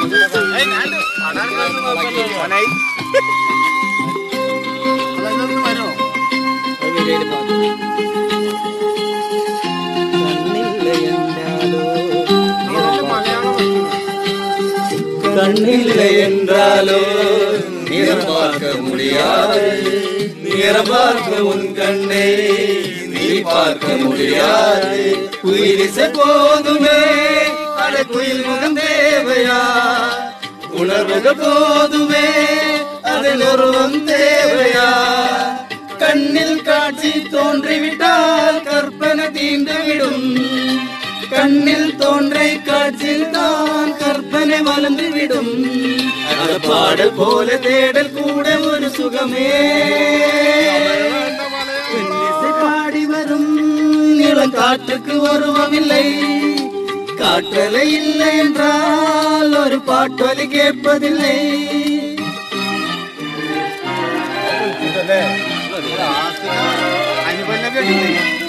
கண்ணில்லை என்றாலோ நிறம் பார்க்க முடியாது நிறம் பார்க்க உன் கண்ணை நீ பார்க்க முடியாது குயிலிசை போதுமே அட குயில் முகம் தேவையா உணர்வுகள் போதுமே அதில் உருவம் தேவையா கண்ணில் காட்சி தோன்றிவிட்டால் கற்பனை தீண்டுவிடும் கண்ணில் தோன்றை காட்சியில் தான் கற்பனை வளர்ந்து விடும் அந்த பாடல் போல தேடல் கூட ஒரு சுகமே பெண்ணிசை பாடி வரும் நிலம் காற்றுக்கு உருவமில்லை காற்றலை இல்லை என்றால் ஒரு பாட்டொலி கேட்பதில்லை അനുപല്ലവി